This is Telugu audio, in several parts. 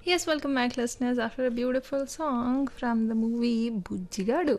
Yes, welcome back, listeners, after a beautiful song from the movie Bujjigadu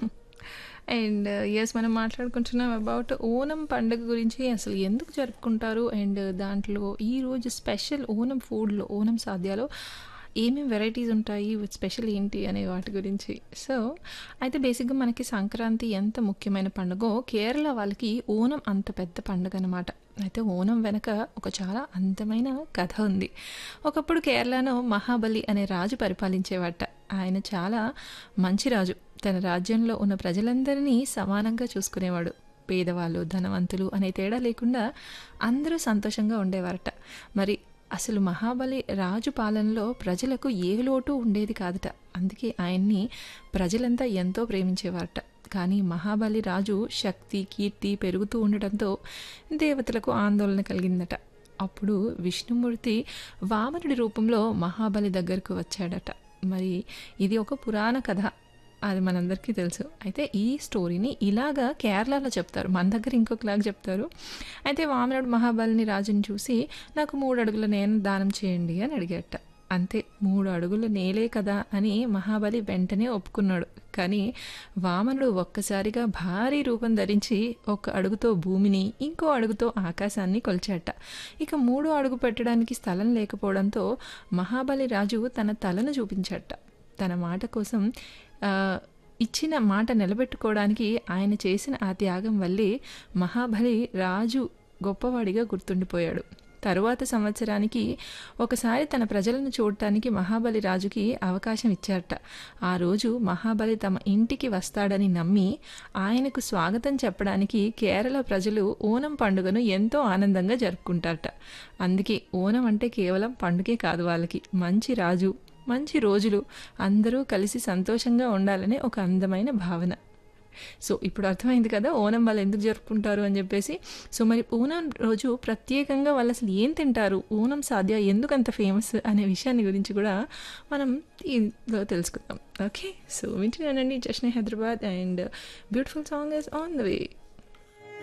and as మనం మాట్లాడుకుంటున్నాం అబౌట్ ఓనం పండుగ గురించి అసలు ఎందుకు జరుపుకుంటారు అండ్ దాంట్లో ఈరోజు స్పెషల్ ఓనం ఫుడ్లో ఓనం సాధ్యాలో ఏమేమి వెరైటీస్ ఉంటాయి స్పెషల్ ఏంటి అనే వాటి గురించి సో అయితే బేసిక్గా మనకి సంక్రాంతి ఎంత ముఖ్యమైన పండుగో కేరళ వాళ్ళకి ఓనం అంత పెద్ద పండుగ అనమాట అయితే ఓనం వెనక ఒక చాలా అందమైన కథ ఉంది ఒకప్పుడు కేరళను మహాబలి అనే రాజు పరిపాలించేవాట ఆయన చాలా మంచి రాజు తన రాజ్యంలో ఉన్న ప్రజలందరినీ సమానంగా చూసుకునేవాడు పేదవాళ్ళు ధనవంతులు అనే తేడా లేకుండా అందరూ సంతోషంగా ఉండేవారట మరి అసలు మహాబలి రాజు పాలనలో ప్రజలకు ఏ లోటు ఉండేది కాదట అందుకే ఆయన్ని ప్రజలంతా ఎంతో ప్రేమించేవారట కానీ మహాబలి రాజు శక్తి కీర్తి పెరుగుతూ ఉండటంతో దేవతలకు ఆందోళన కలిగిందట అప్పుడు విష్ణుమూర్తి వామనుడి రూపంలో మహాబలి దగ్గరకు వచ్చాడట మరి ఇది ఒక పురాణ కథ అది మనందరికీ తెలుసు అయితే ఈ స్టోరీని ఇలాగా కేరళలో చెప్తారు మన దగ్గర ఇంకొకలాగా చెప్తారు అయితే వామనుడు మహాబలిని రాజుని చూసి నాకు మూడు అడుగుల నేను దానం చేయండి అని అడిగట అంతే మూడు అడుగుల నేలే కదా అని మహాబలి వెంటనే ఒప్పుకున్నాడు కానీ వామనుడు ఒక్కసారిగా భారీ రూపం ధరించి ఒక అడుగుతో భూమిని ఇంకో అడుగుతో ఆకాశాన్ని కొలిచాట ఇక మూడో అడుగు పెట్టడానికి స్థలం లేకపోవడంతో మహాబలి రాజు తన తలను చూపించట తన మాట కోసం ఇచ్చిన మాట నిలబెట్టుకోవడానికి ఆయన చేసిన ఆ త్యాగం వల్లే మహాబలి రాజు గొప్పవాడిగా గుర్తుండిపోయాడు తరువాత సంవత్సరానికి ఒకసారి తన ప్రజలను చూడటానికి మహాబలి రాజుకి అవకాశం ఇచ్చారట ఆ రోజు మహాబలి తమ ఇంటికి వస్తాడని నమ్మి ఆయనకు స్వాగతం చెప్పడానికి కేరళ ప్రజలు ఓనం పండుగను ఎంతో ఆనందంగా జరుపుకుంటారట అందుకే ఓనం అంటే కేవలం పండుగే కాదు వాళ్ళకి మంచి రాజు మంచి రోజులు అందరూ కలిసి సంతోషంగా ఉండాలనే ఒక అందమైన భావన సో ఇప్పుడు అర్థమైంది కదా ఓనం వాళ్ళు ఎందుకు జరుపుకుంటారు అని చెప్పేసి సో మరి ఓనం రోజు ప్రత్యేకంగా వాళ్ళు అసలు ఏం తింటారు ఓనం సాధ్య ఎందుకు అంత ఫేమస్ అనే విషయాన్ని గురించి కూడా మనం ఇందులో తెలుసుకుందాం ఓకే సో వింటున్నానండి Jashne Hyderabad and beautiful song is on the way